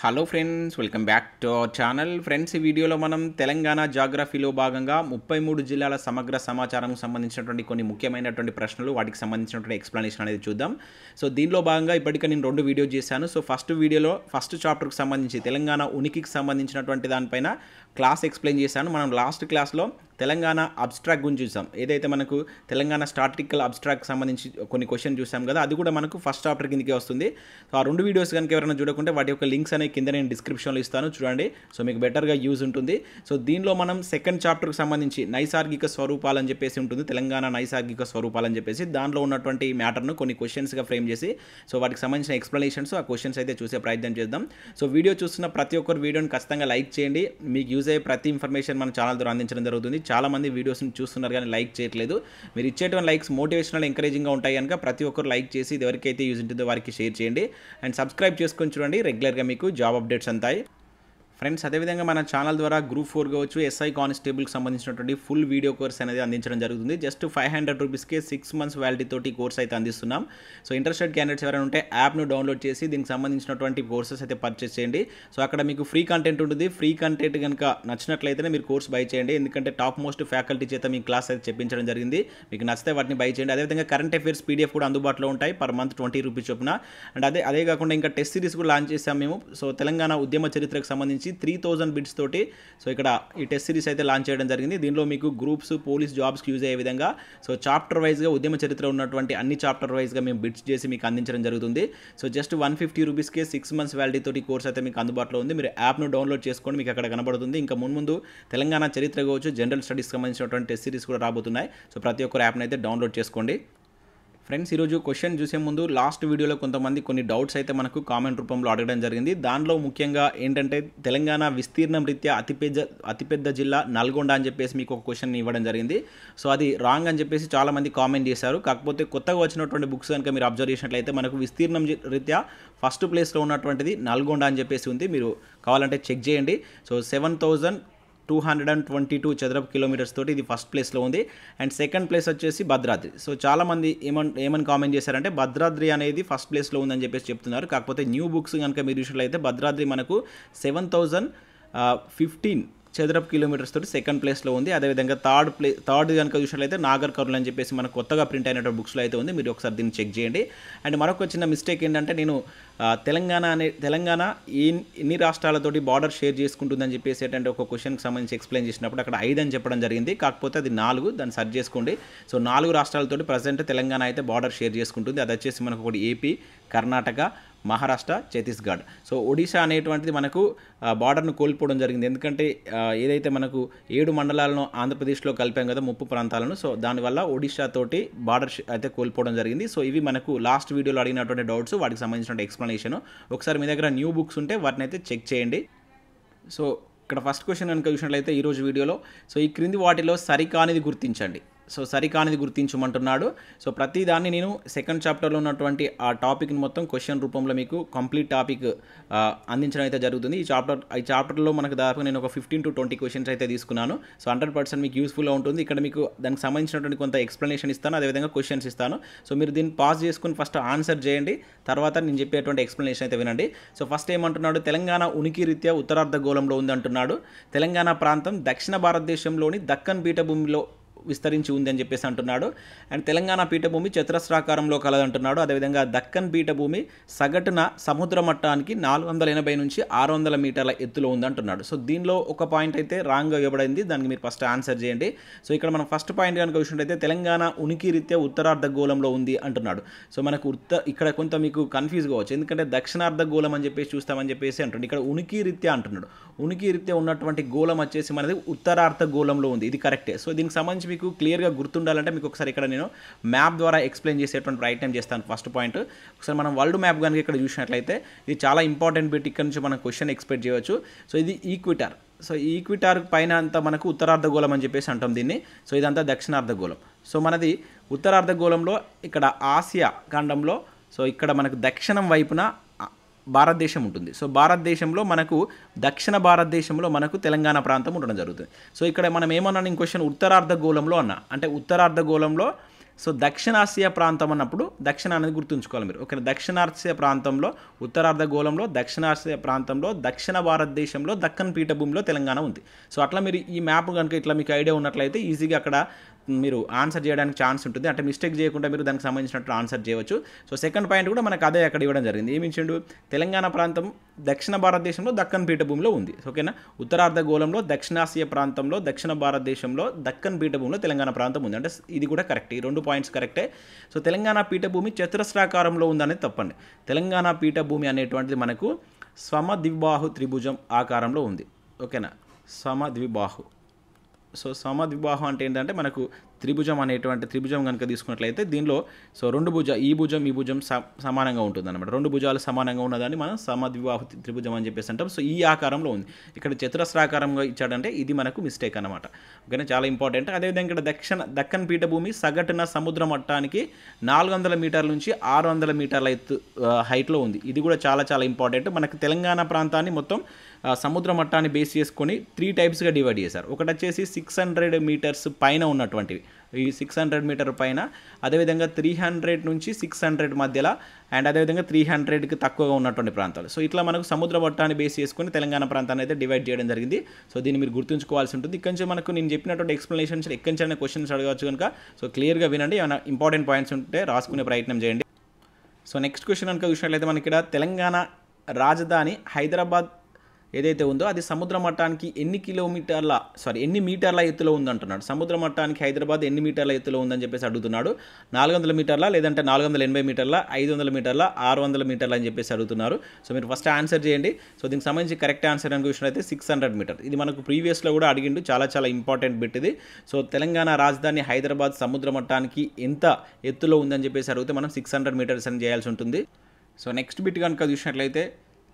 hello friends welcome back to our channel friends ఈ వీడియోలో మనం తెలంగాణ జాగ్రఫీలో భాగంగా ముప్పై మూడు జిల్లాల సమగ్ర సమాచారం సంబంధించినటువంటి కొన్ని ముఖ్యమైనటువంటి ప్రశ్నలు వాటికి సంబంధించినటువంటి ఎక్స్ప్లెనేషన్ అనేది చూద్దాం సో దీనిలో భాగంగా ఇప్పటికే నేను రెండు వీడియో చేశాను సో ఫస్ట్ వీడియోలో ఫస్ట్ చాప్టర్కి సంబంధించి తెలంగాణ ఉనికికి సంబంధించినటువంటి దానిపైన క్లాస్ ఎక్స్ప్లెయిన్ చేశాను మనం లాస్ట్ క్లాస్లో తెలంగాణ అబ్స్ట్రాక్ట్ గురించి చూసాం ఏదైతే మనకు తెలంగాణ స్టాటికల్ అబ్స్ట్రాక్ట్ సంబంధించి కొన్ని క్వశ్చన్ చూసాం కదా అది కూడా మనకు ఫస్ట్ చాప్టర్ కిందకే వస్తుంది సో ఆ రెండు వీడియోస్ కనుక ఎవరైనా చూడకుంటే వాటి యొక్క లింక్స్ అనేవి కింద నేను డిస్క్రిప్షన్లో ఇస్తాను చూడండి సో మీకు బెటర్గా యూజ్ ఉంటుంది సో దీనిలో మనం సెకండ్ చాప్టర్కి సంబంధించి నైసార్గిక స్వరూపాలు అని చెప్పేసి ఉంటుంది తెలంగాణ నైసార్గిక స్వరూపాలు అని చెప్పేసి దానిలో ఉన్నటువంటి మ్యాటర్ను కొన్ని క్వశ్చన్స్గా ఫ్రేమ్ చేసి సో వాటికి సంబంధించిన ఎక్స్ప్లెనేషన్స్ ఆ క్వశ్చన్స్ అయితే చూసే ప్రయత్నం చేద్దాం సో వీడియో చూస్తున్న ప్రతి ఒక్కరు వీడియోని ఖచ్చితంగా లైక్ చేయండి మీకు యూజ్ అయ్యే ప్రతి ఇన్ఫర్మేషన్ మన ఛానల్ ద్వారా అందించడం జరుగుతుంది చాలా మంది వీడియోస్ని చూస్తున్నారు కానీ లైక్ చేయట్లేదు మీరు ఇచ్చేటువంటి లైక్స్ మోటివేషనల్ ఎంకరేజింగ్గా ఉంటాయి కనుక ప్రతి ఒక్కరు లైక్ చేసి ఇది ఎవరికైతే యూజ్ ఉంటుందో వారికి షేర్ చేయండి అండ్ సబ్స్క్రైబ్ చేసుకొని చూడండి రెగ్యులర్గా మీకు జాబ్ అప్డేట్స్ అంతాయి ఫ్రెండ్స్ అదేవిధంగా మన ఛానల్ ద్వారా గ్రూప్ ఫోర్ కావచ్చు ఎస్ఐ కానిస్టేబుల్కి సంబంధించినటువంటి ఫుల్ వీడియో కోర్స్ అనేది అందించడం జరుగుతుంది జస్ట్ ఫైవ్ హండ్రెడ్ రూపీస్కే సిక్స్ మంత్స్ వ్యాలిటీ తోటి కోర్స్ అయితే అందిస్తున్నాం సో ఇంట్రెస్టెడ్ క్యాండిడేట్స్ ఎవరైనా ఉంటే యాప్ను డౌన్లోడ్ చేసి దీనికి సంబంధించినటువంటి కోర్సెస్ అయితే పర్చేస్ చేయండి సో అక్కడ మీకు ఫ్రీ కంటెంట్ ఉంటుంది ఫ్రీ కంటెంట్ కనుక నచ్చినట్లయితేనే మీరు కోర్స్ బై చేయండి ఎందుకంటే టాప్ మోస్ట్ ఫ్యాకల్టీ చేత మీ క్లాస్ అయితే చెప్పించడం జరిగింది మీకు నచ్చితే వాటిని బై చేయండి అదేవిధంగా కరెంట్ అఫేర్స్ పీడిఎఫ్ కూడా అందుబాటులో ఉంటాయి పర్ మంత్ ట్వంటీ రూపీస్ చొప్పున అండ్ అదే అదే కాకుండా ఇంకా టెస్ట్ సిరీస్ కూడా లాంచ్ చేసాం మేము సో తెలంగాణ ఉద్యమ చరిత్రకు సంబంధించి త్రీ థౌజండ్ బిట్స్ తోటి సో ఇక్కడ ఈ టెస్ట్ సిరీస్ అయితే లాంచ్ చేయడం జరిగింది దీనిలో మీకు గ్రూప్స్ పోలీస్ జాబ్స్కి యూజ్ అయ్యే విధంగా సో చాప్టర్ వైజ్గా ఉద్యమ చరిత్ర ఉన్నటువంటి అన్ని చాప్టర్ వైజ్గా మేము బిట్స్ చేసి మీకు అందించడం జరుగుతుంది సో జస్ట్ వన్ ఫిఫ్టీ రూపీస్కే సిక్స్ మంత్స్ వ్యాలిటీ తోటి కోర్స్ అయితే మీకు అందుబాటులో ఉంది మీరు యాప్ను డౌన్లోడ్ చేసుకోండి మీకు అక్కడ కనబడుతుంది ఇంకా మున్ముందు తెలంగాణ చరిత్ర కావచ్చు జనరల్ స్టడీస్కి సంబంధించినటువంటి టెస్ట్ సిరీస్ కూడా రాబోతున్నాయి సో ప్రతి ఒక్కరు యాప్ని అయితే డౌన్లోడ్ చేసుకోండి ఫ్రెండ్స్ ఈరోజు క్వశ్చన్ చూసే ముందు లాస్ట్ వీడియోలో కొంతమంది కొన్ని డౌట్స్ అయితే మనకు కామెంట్ రూపంలో అడగడం జరిగింది దానిలో ముఖ్యంగా ఏంటంటే తెలంగాణ విస్తీర్ణం రీత్యా అతిపెద్ద అతిపెద్ద జిల్లా నల్గొండ అని చెప్పేసి మీకు ఒక క్వశ్చన్ ఇవ్వడం జరిగింది సో అది రాంగ్ అని చెప్పేసి చాలామంది కామెంట్ చేశారు కాకపోతే కొత్తగా వచ్చినటువంటి బుక్స్ కనుక మీరు అబ్జర్వ్ చేసినట్లయితే మనకు విస్తీర్ణం జి- రీత్యా ఫస్ట్ ప్లేస్లో ఉన్నటువంటిది నల్గొండ అని చెప్పేసి ఉంది మీరు కావాలంటే చెక్ చేయండి so seven thousand two hundred and twenty two చదరపు కిలోమీటర్స్ తోటి ఇది ఫస్ట్ ప్లేస్లో ఉంది అండ్ సెకండ్ ప్లేస్ వచ్చేసి భద్రాద్రి సో చాలామంది ఏమన్ ఏమని కామెంట్ చేశారంటే భద్రాద్రి అనేది ఫస్ట్ ప్లేస్లో ఉందని చెప్పేసి చెప్తున్నారు కాకపోతే న్యూ బుక్స్ కనుక మీరు చూసినట్లయితే భద్రాద్రి మనకు సెవెన్ థౌజండ్ ఫిఫ్టీన్ చదరపు కిలోమీటర్స్ తోటి సెకండ్ ప్లేస్లో ఉంది అదేవిధంగా థర్డ్ ప్లే థర్డ్ కనుక చూసినట్లయితే నాగర్ కర్నూలు అని చెప్పేసి మనకు కొత్తగా ప్రింట్ అయినటువంటి బుక్స్లో అయితే ఉంది మీరు ఒకసారి దీన్ని చెక్ చేయండి అండ్ మరొక చిన్న మిస్టేక్ ఏంటంటే నేను ఆ, తెలంగాణ అనే తెలంగాణ ఏ ఎన్ని రాష్ట్రాలతోటి బార్డర్ షేర్ చేసుకుంటుందని చెప్పేసి ఏంటంటే ఒక క్వశ్చన్కి సంబంధించి ఎక్స్ప్లెయిన్ చేసినప్పుడు అక్కడ ఐదు అని చెప్పడం జరిగింది కాకపోతే అది నాలుగు దాన్ని సర్చ్ చేసుకోండి సో నాలుగు రాష్ట్రాలతోటి ప్రజెంట్ తెలంగాణ అయితే బార్డర్ షేర్ చేసుకుంటుంది అది వచ్చేసి మనకు ఒకటి ఏపీ కర్ణాటక మహారాష్ట్ర ఛత్తీస్గఢ్ సో ఒడిశా అనేటువంటిది మనకు ఆ, బార్డర్ను కోల్పోవడం జరిగింది ఎందుకంటే ఆ, ఏదైతే మనకు ఏడు మండలాలను ఆంధ్రప్రదేశ్లో కలిపాం కదా ముప్పు ప్రాంతాలను సో దానివల్ల ఒడిశా తోటి బార్డర్ షి- అయితే కోల్పోవడం జరిగింది సో ఇవి మనకు లాస్ట్ వీడియోలో అడిగినటువంటి డౌట్స్ వాటికి సంబంధించిన ఎక్స్ప్లెనేషన్ ఒకసారి మీ దగ్గర న్యూ బుక్స్ ఉంటే వాటిని అయితే చెక్ చేయండి సో ఇక్కడ ఫస్ట్ క్వశ్చన్ కనుక చూసినట్లయితే ఈరోజు వీడియోలో సో ఈ క్రింది వాటిలో సరికానిది గుర్తించండి సో సరికానిది గుర్తించమంటున్నాడు సో ప్రతి దాన్ని నేను సెకండ్ చాప్టర్లో ఉన్నటువంటి ఆ టాపిక్ని మొత్తం క్వశ్చన్ రూపంలో మీకు కంప్లీట్ టాపిక్ ఆ, అందించడం అయితే జరుగుతుంది ఈ చాప్టర్ ఈ చాప్టర్లో మనకు దాదాపు నేను ఒక ఫిఫ్టీన్ టు ట్వంటీ క్వశ్చన్స్ అయితే తీసుకున్నాను సో హండ్రెడ్ పర్సెంట్ మీకు యూస్ఫుల్గా ఉంటుంది ఇక్కడ మీకు దానికి సంబంధించినటువంటి కొంత ఎక్స్ప్లెనేషన్ ఇస్తాను అదేవిధంగా క్వశ్చన్స్ ఇస్తాను సో మీరు దీన్ని పాస్ చేసుకుని ఫస్ట్ ఆన్సర్ చేయండి తర్వాత నేను చెప్పేటువంటి ఎక్స్ప్లెనేషన్ అయితే వినండి సో ఫస్ట్ ఏమంటున్నాడు తెలంగాణ ఉనికి రీత్యా ఉత్తరార్ధ గోళంలో ఉంది అంటున్నాడు తెలంగాణ ప్రాంతం దక్షిణ భారతదేశంలోని దక్కన్ పీఠభూమిలో విస్తరించి ఉంది అని చెప్పేసి అంటున్నాడు అండ్ తెలంగాణ పీఠభూమి చతురస్రాకారంలో కలదంటున్నాడు అదేవిధంగా దక్కన్ పీఠభూమి సగటున సముద్ర మట్టానికి నాలుగు వందల ఎనభై నుంచి ఆరు వందల మీటర్ల ఎత్తులో ఉందంటున్నాడు సో దీనిలో ఒక పాయింట్ అయితే రాంగ్గా ఇవ్వబడింది దానికి మీరు ఫస్ట్ ఆన్సర్ చేయండి సో ఇక్కడ మనం ఫస్ట్ పాయింట్ కనుక చూసినట్టయితే తెలంగాణ ఉనికి రీత్యా ఉత్తరార్ధ గోళంలో ఉంది అంటున్నాడు సో మనకు ఉత్త ఇక్కడ కొంత మీకు కన్ఫ్యూజ్ కావచ్చు ఎందుకంటే దక్షిణార్ధ గోళం అని చెప్పేసి చూస్తామని చెప్పేసి అంటుండే ఇక్కడ ఉనికి రీత్యా అంటున్నాడు ఉనికి రీత్యా ఉన్నటువంటి గోళం వచ్చేసి మనది ఉత్తరార్ధ గోళంలో ఉంది ఇది కరెక్టే సో దీనికి సంబంధించి మీకు క్లియర్గా గుర్తుండాలంటే మీకు ఒకసారి ఇక్కడ నేను మ్యాప్ ద్వారా ఎక్స్ప్లెయిన్ చేసేటువంటి ప్రయత్నం చేస్తాను ఫస్ట్ పాయింట్ ఒకసారి మనం వరల్డ్ మ్యాప్ కనుక ఇక్కడ చూసినట్లయితే ఇది చాలా ఇంపార్టెంట్ బిట్ ఇక్కడ నుంచి మనం క్వశ్చన్ ఎక్స్పెక్ట్ చేయవచ్చు సో ఇది ఈక్విటార్ సో ఈ ఈక్విటార్ పైన అంతా మనకు ఉత్తరార్ధగోళం అని చెప్పేసి అంటాం దీన్ని సో ఇదంతా దక్షిణార్ధగోళం సో మనది ఉత్తరార్ధగోళంలో ఇక్కడ ఆసియా ఖండంలో సో ఇక్కడ మనకు దక్షిణం వైపున ఆ, భారతదేశం ఉంటుంది సో భారతదేశంలో మనకు దక్షిణ భారతదేశంలో మనకు తెలంగాణ ప్రాంతం ఉండడం జరుగుతుంది సో ఇక్కడ మనం ఏమన్నా క్వశ్చన్ ఉత్తరార్ధ గోళంలో అన్న అంటే ఉత్తరార్ధ గోళంలో సో దక్షిణాసియా ప్రాంతం అన్నప్పుడు దక్షిణ అనేది గుర్తుంచుకోవాలి మీరు ఓకే దక్షిణాసియా ప్రాంతంలో ఉత్తరార్ధగోళంలో దక్షిణాసియా ప్రాంతంలో దక్షిణ భారతదేశంలో దక్కన్ పీఠభూమిలో తెలంగాణ ఉంది సో అట్లా మీరు ఈ మ్యాప్ కనుక ఇట్లా మీకు ఐడియా ఉన్నట్లయితే ఈజీగా అక్కడ మీరు ఆన్సర్ చేయడానికి ఛాన్స్ ఉంటుంది అంటే మిస్టేక్ చేయకుండా మీరు దానికి సంబంధించినట్టు ఆన్సర్ చేయవచ్చు సో సెకండ్ పాయింట్ కూడా మనకు అదే అక్కడ ఇవ్వడం జరిగింది ఏమి ఇచ్చిండు తెలంగాణ ప్రాంతం దక్షిణ భారతదేశంలో దక్కన్ పీఠభూమిలో ఉంది ఓకేనా ఉత్తరార్ధగోళంలో దక్షిణాసియా ప్రాంతంలో దక్షిణ భారతదేశంలో దక్కన్ పీఠభూమిలో తెలంగాణ ప్రాంతం ఉంది అంటే ఇది కూడా కరెక్ట్ ఈ రెండు పాయింట్స్ కరెక్టే సో తెలంగాణ పీఠభూమి చతురస్రాకారంలో ఉందనేది తప్పండి తెలంగాణ పీఠభూమి అనేటువంటిది మనకు సమద్విబాహు త్రిభుజం ఆకారంలో ఉంది ఓకేనా సమద్విబాహు సో సమద్విబాహం అంటే ఏంటంటే మనకు త్రిభుజం అనేటువంటి త్రిభుజం కనుక తీసుకున్నట్లయితే దీనిలో సో రెండు భుజ ఈ భుజం ఈ భుజం స- సమానంగా ఉంటుంది అనమాట రెండు భుజాలు సమానంగా ఉన్నదాన్ని మనం సమద్విబాహు త్రి- త్రిభుజం అని చెప్పేసి అంటాం సో ఈ ఆకారంలో ఉంది ఇక్కడ చతురస్రాకారంగా ఇచ్చాడంటే ఇది మనకు మిస్టేక్ అనమాట ఓకేనా చాలా ఇంపార్టెంట్ అదేవిధంగా ఇక్కడ దక్షిణ దక్కన్ పీఠభూమి సగటున సముద్ర మట్టానికి నాలుగు వందల మీటర్ల నుంచి ఆరు వందల మీటర్ల ఎత్తు ఆ, హైట్లో ఉంది ఇది కూడా చాలా చాలా ఇంపార్టెంట్ మనకు తెలంగాణ ప్రాంతాన్ని మొత్తం ఆ, సముద్ర మట్టాన్ని బేస్ చేసుకొని త్రీ టైప్స్గా డివైడ్ చేశారు ఒకటి వచ్చేసి సిక్స్ హండ్రెడ్ మీటర్స్ పైన ఉన్నటువంటివి ఈ సిక్స్ హండ్రెడ్ మీటర్ పైన అదేవిధంగా త్రీ హండ్రెడ్ నుంచి సిక్స్ హండ్రెడ్ మధ్యలో అండ్ అదేవిధంగా త్రీ హండ్రెడ్కి తక్కువగా ఉన్నటువంటి ప్రాంతాలు సో ఇట్లా మనకు సముద్ర మట్టాన్ని బేస్ చేసుకొని తెలంగాణ ప్రాంతాన్ని అయితే డివైడ్ చేయడం జరిగింది సో దీన్ని మీరు గుర్తుంచుకోవాల్సి ఉంటుంది ఇక్కడి నుంచి మనకు నేను చెప్పినటువంటి ఎక్స్ప్లెనేషన్స్ ఎక్కడి నుంచి క్వశ్చన్స్ అడగవచ్చు కనుక సో క్లియర్గా వినండి ఏమైనా ఇంపార్టెంట్ పాయింట్స్ ఉంటే రాసుకునే ప్రయత్నం చేయండి సో నెక్స్ట్ క్వశ్చన్ కనుక చూసినట్లయితే మనకి ఇక్కడ తెలంగాణ రాజధాని హైదరాబాద్ ఏదైతే ఉందో అది సముద్ర మట్టానికి ఎన్ని కిలోమీటర్ల సారీ ఎన్ని మీటర్ల ఎత్తులో ఉందంటున్నాడు సముద్ర మట్టానికి హైదరాబాద్ ఎన్ని మీటర్ల ఎత్తులో ఉందని చెప్పేసి అడుగుతున్నాడు నాలుగు వందల మీటర్ల లేదంటే నాలుగు వందల ఎనభై మీటర్ల ఐదు వందల మీటర్ల ఆరు వందల మీటర్ల అని చెప్పేసి అడుగుతున్నారు సో మీరు ఫస్ట్ ఆన్సర్ చేయండి సో దీనికి సంబంధించి కరెక్ట్ ఆన్సర్ అని చూసినట్లయితే సిక్స్ హండ్రెడ్ మీటర్ ఇది మనకు ప్రీవియస్లో కూడా అడిగిండు చాలా చాలా ఇంపార్టెంట్ బిట్ ఇది సో తెలంగాణ రాజధాని హైదరాబాద్ సముద్ర మట్టానికి ఎంత ఎత్తులో ఉందని చెప్పేసి అడిగితే మనం సిక్స్ హండ్రెడ్ మీటర్స్ అని చేయాల్సి ఉంటుంది సో నెక్స్ట్ బిట్ కనుక చూసినట్లయితే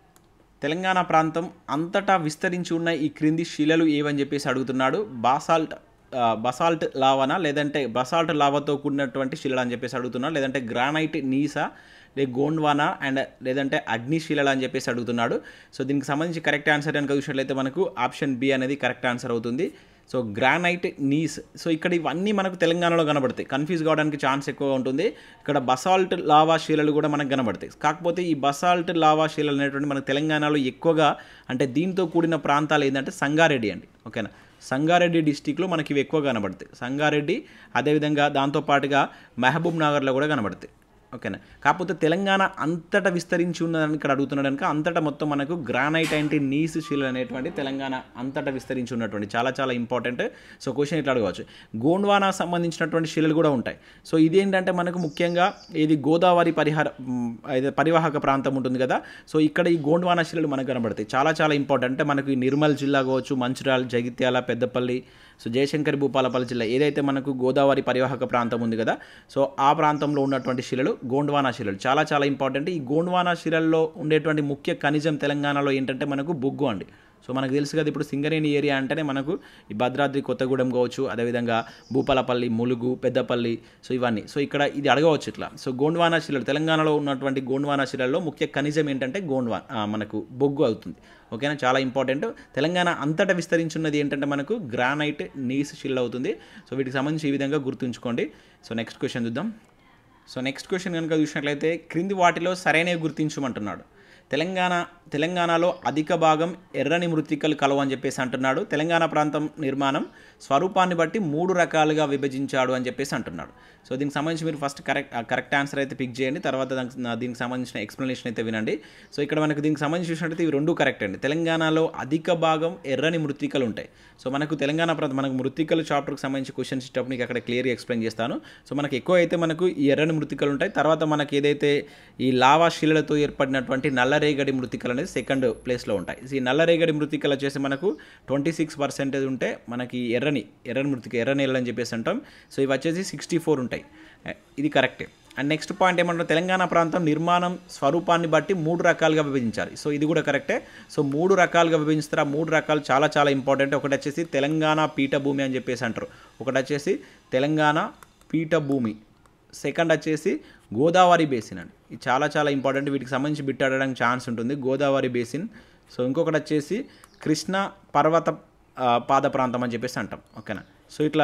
తెలంగాణ ప్రాంతం అంతటా విస్తరించి ఉన్న ఈ క్రింది శిలలు ఏవని చెప్పేసి అడుగుతున్నాడు బాసాల్ట్ ఆ, బసాల్ట్ లావానా లేదంటే బసాల్ట్ లావాతో కూడినటువంటి శిలలు అని చెప్పేసి అడుగుతున్నాడు లేదంటే గ్రానైట్ నీసా లే గోండ్వానా అండ్ లేదంటే అగ్ని శిలలు అని చెప్పేసి అడుగుతున్నాడు సో దీనికి సంబంధించి కరెక్ట్ ఆన్సర్ కనుక చూసినట్లయితే మనకు ఆప్షన్ బి అనేది కరెక్ట్ ఆన్సర్ అవుతుంది సో గ్రానైట్ నీస్ సో ఇక్కడ ఇవన్నీ మనకు తెలంగాణలో కనబడతాయి కన్ఫ్యూజ్ కావడానికి ఛాన్స్ ఎక్కువ ఉంటుంది ఇక్కడ బసాల్ట్ లావా శిలలు కూడా మనకు కనబడతాయి కాకపోతే ఈ బసాల్ట్ లావా శిలలు అనేటువంటి మనకు తెలంగాణలో ఎక్కువగా అంటే దీంతో కూడిన ప్రాంతాలు ఏంటంటే సంగారెడ్డి అండి ఓకేనా సంగారెడ్డి డిస్టిక్లో మనకి ఇవి ఎక్కువ కనబడతాయి సంగారెడ్డి అదేవిధంగా దాంతోపాటుగా మహబూబ్ నగర్లో కూడా కనబడతాయి ఓకేనా కాకపోతే తెలంగాణ అంతటా విస్తరించి ఉన్నదని ఇక్కడ అడుగుతున్నాడు కనుక అంతటా మొత్తం మనకు గ్రానైట్ అంటే నీస్ శిల అనేటువంటి తెలంగాణ అంతటా విస్తరించి ఉన్నటువంటి చాలా చాలా ఇంపార్టెంట్ సో క్వశ్చన్ ఇట్లా అడగవచ్చు గోండ్వానా సంబంధించినటువంటి శిలలు కూడా ఉంటాయి సో ఇదేంటంటే మనకు ముఖ్యంగా ఇది గోదావరి పరిహార మ్, అయితే పరివాహక ప్రాంతం ఉంటుంది కదా సో ఇక్కడ ఈ గోండ్వానా శిలలు మనకు కనబడతాయి చాలా చాలా ఇంపార్టెంట్ అంటే మనకు ఈ నిర్మల్ జిల్లా కావచ్చు మంచిర్యాల జగిత్యాల పెద్దపల్లి సో జయశంకర్ భూపాలపల్లి జిల్లా ఏదైతే మనకు గోదావరి పరివాహక ప్రాంతం ఉంది కదా సో ఆ ప్రాంతంలో ఉన్నటువంటి శిలలు గోండ్వానా శిలలు చాలా చాలా ఇంపార్టెంట్ ఈ గోండ్వానా శిలల్లో ఉండేటువంటి ముఖ్య ఖనిజం తెలంగాణలో ఏంటంటే మనకు బొగ్గు అండి సో మనకు తెలుసు కదా ఇప్పుడు సింగరేణి ఏరియా అంటేనే మనకు ఈ భద్రాద్రి కొత్తగూడెం కావచ్చు అదేవిధంగా భూపాలపల్లి ములుగు పెద్దపల్లి సో ఇవన్నీ సో ఇక్కడ ఇది అడగవచ్చు ఇట్లా సో గోండ్వానా శిలలు తెలంగాణలో ఉన్నటువంటి గోండ్వానా శిలల్లో ముఖ్య ఖనిజం ఏంటంటే గోండ్వా ఆ, మనకు బొగ్గు అవుతుంది ఓకేనా చాలా ఇంపార్టెంట్ తెలంగాణ అంతటా విస్తరించున్నది ఏంటంటే మనకు గ్రానైట్ నీస్ షిల్ అవుతుంది సో వీటికి సంబంధించి ఈ విధంగా గుర్తుంచుకోండి సో నెక్స్ట్ క్వశ్చన్ చూద్దాం సో నెక్స్ట్ క్వశ్చన్ కనుక చూసినట్లయితే క్రింది వాటిలో సరైనవి గుర్తించమంటున్నాడు తెలంగాణ తెలంగాణలో అధిక భాగం ఎర్రని మృతికలు కలవు అని చెప్పేసి అంటున్నాడు తెలంగాణ ప్రాంతం నిర్మాణం స్వరూపాన్ని బట్టి మూడు రకాలుగా విభజించాడు అని చెప్పేసి అంటున్నాడు సో దీనికి సంబంధించి మీరు ఫస్ట్ కరెక్ట్ కరెక్ట్ ఆన్సర్ అయితే పిక్ చేయండి తర్వాత దానికి దీనికి సంబంధించిన ఎక్స్ప్లెనేషన్ అయితే వినండి సో ఇక్కడ మనకు దీనికి సంబంధించి చూసినట్లయితే ఇవి రెండు కరెక్ట్ అండి తెలంగాణలో అధిక భాగం ఎర్రని మృతికలు ఉంటాయి సో మనకు తెలంగాణ ప్రాంతం మనకు మృతికలు చాప్టర్కి సంబంధించి క్వశ్చన్స్ ఇచ్చేటప్పుడు నీకు అక్కడ క్లియర్గా ఎక్స్ప్లెయిన్ చేస్తాను సో మనకి ఎక్కువ అయితే మనకు ఈ ఎర్రని మృతికలు ఉంటాయి తర్వాత మనకి ఏదైతే ఈ లావా శిలలతో ఏర్పడినటువంటి నల్లరేగడి మృతికలు అనేది సెకండ్ ప్లేస్లో ఉంటాయి ఈ నల్లరేగడి మృతికలు వచ్చేసి మనకు ట్వంటీ సిక్స్ పర్సెంటేజ్ ఉంటే మనకి ఎర్రని ఎర్రని మృతిక ఎర్ర నేలలు అని చెప్పేసి అంటాం సో ఇవి వచ్చేసి సిక్స్టీ ఫోర్ ఉంటాయి ఇది కరెక్టే అండ్ నెక్స్ట్ పాయింట్ ఏమంటారు తెలంగాణ ప్రాంతం నిర్మాణం స్వరూపాన్ని బట్టి మూడు రకాలుగా విభజించాలి సో ఇది కూడా కరెక్టే సో మూడు రకాలుగా విభజిస్తారు ఆ మూడు రకాలు చాలా చాలా ఇంపార్టెంట్ ఒకటి వచ్చేసి తెలంగాణ పీఠభూమి అని చెప్పేసి అంటారు ఒకటి వచ్చేసి తెలంగాణ పీఠభూమి సెకండ్ వచ్చేసి గోదావరి బేసిన్ అండి ఇది చాలా చాలా ఇంపార్టెంట్ వీటికి సంబంధించి బిట్ ఆడడానికి ఛాన్స్ ఉంటుంది గోదావరి బేసిన్ సో ఇంకొకటి వచ్చేసి కృష్ణ పర్వత ఆ, పాద ప్రాంతం అని చెప్పేసి అంటాం ఓకేనా సో ఇట్లా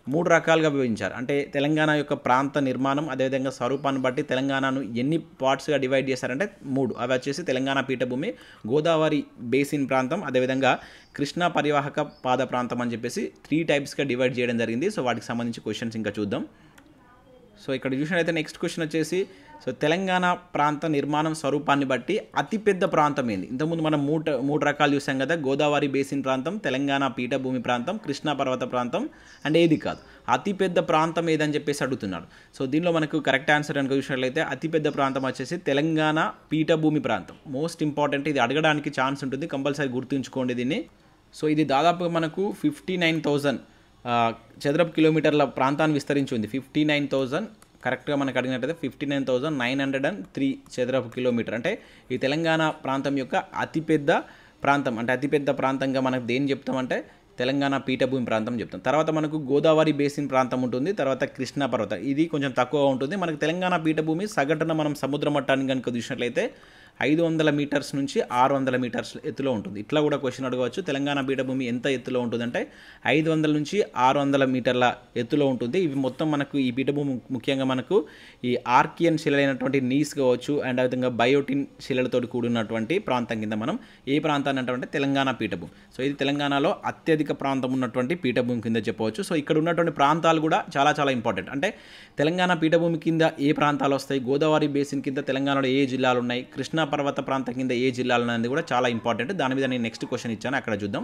మూడు రకాలుగా విభజించారు అంటే తెలంగాణ యొక్క ప్రాంత నిర్మాణం అదేవిధంగా స్వరూపాన్ని బట్టి తెలంగాణను ఎన్ని పార్ట్స్గా డివైడ్ చేశారంటే మూడు అవి వచ్చేసి తెలంగాణ పీఠభూమి గోదావరి బేసిన్ ప్రాంతం అదేవిధంగా కృష్ణా పరివాహక పాద ప్రాంతం అని చెప్పేసి త్రీ టైప్స్గా డివైడ్ చేయడం జరిగింది సో వాటికి సంబంధించి క్వశ్చన్స్ ఇంకా చూద్దాం సో ఇక్కడ చూసినట్లయితే నెక్స్ట్ క్వశ్చన్ వచ్చేసి సో తెలంగాణ ప్రాంత నిర్మాణం స్వరూపాన్ని బట్టి అతిపెద్ద ప్రాంతం ఏంది ఇంతకుముందు మనం మూడు మూడు రకాలు చూసాం కదా గోదావరి బేసిన్ ప్రాంతం తెలంగాణ పీఠభూమి ప్రాంతం కృష్ణా పర్వత ప్రాంతం అండ్ ఏది కాదు అతిపెద్ద ప్రాంతం ఏదని చెప్పేసి అడుగుతున్నాడు సో దీనిలో మనకు కరెక్ట్ ఆన్సర్ కనుక చూసినట్లయితే అతిపెద్ద ప్రాంతం వచ్చేసి తెలంగాణ పీఠభూమి ప్రాంతం మోస్ట్ ఇంపార్టెంట్ ఇది అడగడానికి ఛాన్స్ ఉంటుంది కంపల్సరీ గుర్తుంచుకోండి దీన్ని సో ఇది దాదాపుగా మనకు ఫిఫ్టీ నైన్ థౌజండ్ చదరపు కిలోమీటర్ల ప్రాంతాన్ని విస్తరించి ఉంది ఫిఫ్టీ నైన్ థౌజండ్ కరెక్ట్గా మనకు అడిగినట్టయితే fifty nine thousand nine hundred and three చదరపు కిలోమీటర్ అంటే ఈ తెలంగాణ ప్రాంతం యొక్క అతిపెద్ద ప్రాంతం అంటే అతిపెద్ద ప్రాంతంగా మనకు దేని చెప్తామంటే తెలంగాణ పీఠభూమి ప్రాంతం చెప్తాం తర్వాత మనకు గోదావరి బేసిన్ ప్రాంతం ఉంటుంది తర్వాత కృష్ణా పర్వతం ఇది కొంచెం తక్కువ ఉంటుంది మనకు తెలంగాణ పీఠభూమి సగటున మనం సముద్ర మట్టాన్ని కనుక చూసినట్లయితే ఐదు వందల మీటర్స్ నుంచి ఆరు వందల మీటర్స్ ఎత్తులో ఉంటుంది ఇట్లా కూడా క్వశ్చన్ అడగవచ్చు తెలంగాణ పీఠభూమి ఎంత ఎత్తులో ఉంటుందంటే ఐదు వందల నుంచి ఆరు వందల మీటర్ల ఎత్తులో ఉంటుంది ఇవి మొత్తం మనకు ఈ పీఠభూమి ముఖ్యంగా మనకు ఈ ఆర్కియన్ శిలైనటువంటి నీస్ కావచ్చు అండ్ అదేవిధంగా బయోటిన్ శిలలతో కూడినటువంటి ప్రాంతం కింద మనం ఏ ప్రాంతాన్ని అంటే తెలంగాణ పీఠభూమి సో ఇది తెలంగాణలో అత్యధిక ప్రాంతం ఉన్నటువంటి పీఠభూమి కింద చెప్పవచ్చు సో ఇక్కడ ఉన్నటువంటి ప్రాంతాలు కూడా చాలా చాలా ఇంపార్టెంట్ అంటే తెలంగాణ పీఠభూమి కింద ఏ ప్రాంతాలు వస్తాయి గోదావరి బేసిన్ కింద తెలంగాణలో ఏ జిల్లాలు ఉన్నాయి కృష్ణా పర్వత ప్రాంతం కింద ఏ జిల్లాలు అనేది కూడా చాలా ఇంపార్టెంట్ దాని మీద నేను నెక్స్ట్ క్వశ్చన్ ఇచ్చాను అక్కడ చూద్దాం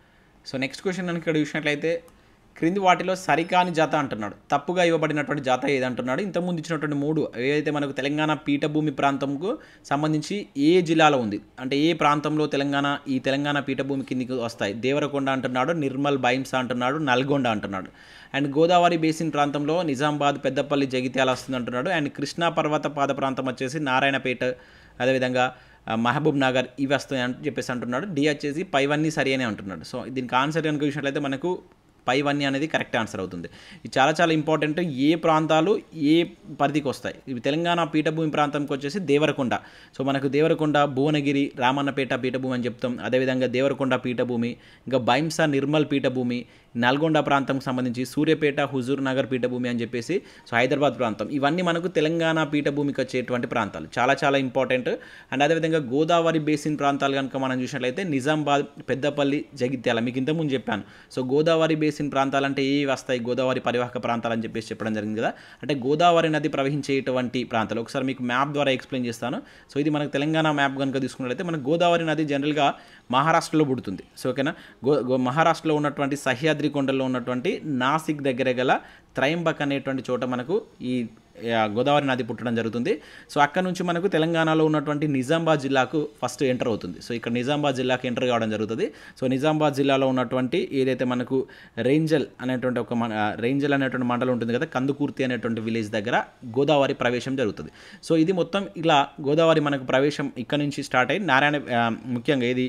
సో నెక్స్ట్ క్వశ్చన్ కనుక ఇక్కడ చూసినట్లయితే క్రింది వాటిలో సరికాని జాత అంటున్నాడు తప్పుగా ఇవ్వబడినటువంటి జాత ఏదంటున్నాడు ఇంతకుముందు ఇచ్చినటువంటి మూడు ఏదైతే మనకు తెలంగాణ పీఠభూమి ప్రాంతంకు సంబంధించి ఏ జిల్లాలో ఉంది అంటే ఏ ప్రాంతంలో తెలంగాణ ఈ తెలంగాణ పీఠభూమి కిందికి వస్తాయి దేవరకొండ అంటున్నాడు నిర్మల్ బైంసా అంటున్నాడు నల్గొండ అంటున్నాడు అండ్ గోదావరి బేసిన్ ప్రాంతంలో నిజామాబాద్ పెద్దపల్లి జగిత్యాల వస్తుంది అంటున్నాడు అండ్ కృష్ణా పర్వత పాద ప్రాంతం వచ్చేసి నారాయణపేట అదేవిధంగా మహబూబ్ నగర్ ఇవి వస్తాయి అని చెప్పేసి అంటున్నాడు డి వచ్చేసి పైవన్నీ సరి అనే అంటున్నాడు సో దీనికి ఆన్సర్ కనుక చూసినట్లయితే మనకు పైవన్నీ అనేది కరెక్ట్ ఆన్సర్ అవుతుంది ఇది చాలా చాలా ఇంపార్టెంట్ ఏ ప్రాంతాలు ఏ పరిధికి వస్తాయి ఇవి తెలంగాణ పీఠభూమి ప్రాంతంకి వచ్చేసి దేవరకొండ సో మనకు దేవరకొండ భువనగిరి రామన్నపేట పీఠభూమి అని చెప్తాం అదేవిధంగా దేవరకొండ పీఠభూమి ఇంకా బైంసా నిర్మల్ పీఠభూమి నల్గొండ ప్రాంతంకి సంబంధించి సూర్యపేట హుజూర్ నగర్ పీఠభూమి అని చెప్పేసి సో హైదరాబాద్ ప్రాంతం ఇవన్నీ మనకు తెలంగాణ పీఠభూమికి వచ్చేటువంటి ప్రాంతాలు చాలా చాలా ఇంపార్టెంట్ అండ్ అదేవిధంగా గోదావరి బేసిన్ ప్రాంతాలు కనుక మనం చూసినట్లయితే నిజామాబాద్ పెద్దపల్లి జగిత్యాల మీకు ఇంతకుముందు చెప్పాను సో గోదావరి బేసిన్ ప్రాంతాలు అంటే ఏ వస్తాయి గోదావరి పరివాహక ప్రాంతాలు అని చెప్పేసి చెప్పడం జరిగింది కదా అంటే గోదావరి నది ప్రవహించేటువంటి ప్రాంతాలు ఒకసారి మీకు మ్యాప్ ద్వారా ఎక్స్ప్లెయిన్ చేస్తాను సో ఇది మనకు తెలంగాణ మ్యాప్ కనుక తీసుకున్నట్లయితే మనకు గోదావరి నది జనరల్గా మహారాష్ట్రలో పుడుతుంది సో ఓకేనా గో మహారాష్ట్రలో ఉన్నటువంటి సహ్యాద్రి కొండల్లో ఉన్నటువంటి నాసిక్ దగ్గర గల త్రయంబక్ అనేటువంటి చోట మనకు ఈ గోదావరి నది పుట్టడం జరుగుతుంది సో అక్కడ నుంచి మనకు తెలంగాణలో ఉన్నటువంటి నిజామాబాద్ జిల్లాకు ఫస్ట్ ఎంటర్ అవుతుంది సో ఇక్కడ నిజామాబాద్ జిల్లాకు ఎంటర్ కావడం జరుగుతుంది సో నిజామాబాద్ జిల్లాలో ఉన్నటువంటి ఏదైతే మనకు రేంజల్ అనేటువంటి ఒక మన రేంజల్ అనేటువంటి మండలం ఉంటుంది కదా కందుకూర్తి అనేటువంటి విలేజ్ దగ్గర గోదావరి ప్రవేశం జరుగుతుంది సో ఇది మొత్తం ఇలా గోదావరి మనకు ప్రవేశం ఇక్కడ నుంచి స్టార్ట్ అయ్యి నారాయణ ముఖ్యంగా ఇది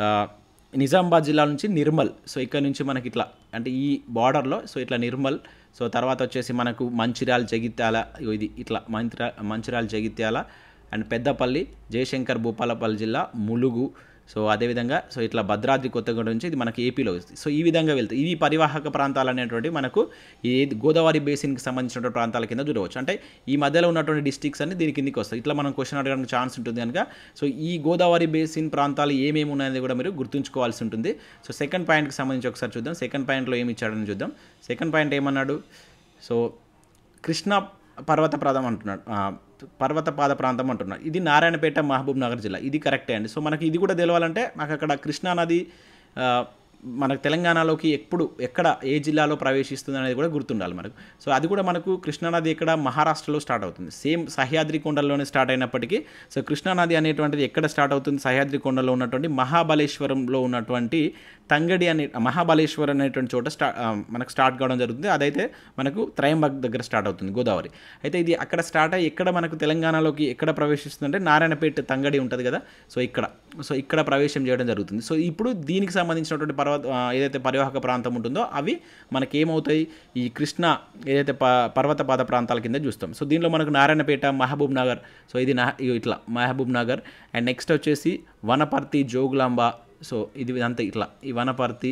నిజామాబాద్ జిల్లా నుంచి నిర్మల్ సో ఇక్కడ నుంచి మనకి ఇట్లా అంటే ఈ బార్డర్లో సో ఇట్లా నిర్మల్ సో తర్వాత వచ్చేసి మనకు మంచిర్యాల జగిత్యాల ఇది ఇట్లా మంచిర్యాల మంచిర్యాల జగిత్యాల అండ్ పెద్దపల్లి జయశంకర్ భూపాలపల్లి జిల్లా ములుగు సో అదేవిధంగా సో ఇట్లా భద్రాద్రి కొత్తగూడెం నుంచి ఇది మనకి ఏపీలో వస్తుంది సో ఈ విధంగా వెళ్తాయి ఇవి పరివాహక ప్రాంతాలు అనేటువంటి మనకు ఈ గోదావరి బేసిన్కి సంబంధించిన ప్రాంతాల కింద చూడవచ్చు అంటే ఈ మధ్యలో ఉన్నటువంటి డిస్టిక్స్ అన్ని దీని కిందకి వస్తాయి ఇట్లా మనం క్వశ్చన్ అడగడానికి ఛాన్స్ ఉంటుంది కనుక సో ఈ గోదావరి బేసిన్ ప్రాంతాలు ఏమేమి ఉన్నాయని కూడా మీరు గుర్తుంచుకోవాల్సి ఉంటుంది సో సెకండ్ పాయింట్కి సంబంధించి ఒకసారి చూద్దాం సెకండ్ పాయింట్లో ఏమి ఇచ్చాడని చూద్దాం సెకండ్ పాయింట్ ఏమన్నాడు సో కృష్ణా పర్వత ప్రాంతం అంటున్నాడు పర్వత పాద ప్రాంతం అంటున్నాడు ఇది నారాయణపేట మహబూబ్ నగర్ జిల్లా ఇది కరెక్టే అండి సో మనకి ఇది కూడా తెలవాలంటే మాకు అక్కడ కృష్ణానది మనకు తెలంగాణలోకి ఎప్పుడు ఎక్కడ ఏ జిల్లాలో ప్రవేశిస్తుంది అనేది కూడా గుర్తుండాలి మనకు సో అది కూడా మనకు కృష్ణానది ఎక్కడ మహారాష్ట్రలో స్టార్ట్ అవుతుంది సేమ్ సహ్యాద్రి కొండల్లోనే స్టార్ట్ అయినప్పటికీ సో కృష్ణానది అనేటువంటిది ఎక్కడ స్టార్ట్ అవుతుంది సహ్యాద్రి కొండలో ఉన్నటువంటి మహాబలేశ్వరంలో ఉన్నటువంటి తంగడి అనే మహాబలేశ్వర్ అనేటువంటి చోట స్టా మనకు స్టార్ట్ కావడం జరుగుతుంది అదైతే మనకు త్రయంబక్ దగ్గర స్టార్ట్ అవుతుంది గోదావరి అయితే ఇది అక్కడ స్టార్ట్ అయ్యి ఎక్కడ మనకు తెలంగాణలోకి ఎక్కడ ప్రవేశిస్తుందంటే నారాయణపేట తంగడి ఉంటుంది కదా సో ఇక్కడ సో ఇక్కడ ప్రవేశం చేయడం జరుగుతుంది సో ఇప్పుడు దీనికి సంబంధించినటువంటి పర్వత ఏదైతే పరివాహక ప్రాంతం ఉంటుందో అవి మనకి ఏమవుతాయి ఈ కృష్ణ ఏదైతే ప పర్వత పాద ప్రాంతాల కింద చూస్తాం సో దీనిలో మనకు నారాయణపేట మహబూబ్ నగర్ సో ఇది నా ఇట్లా మహబూబ్ నగర్ అండ్ నెక్స్ట్ వచ్చేసి వనపర్తి జోగులాంబ సో ఇది ఇదంతా ఇట్లా ఈ వనపర్తి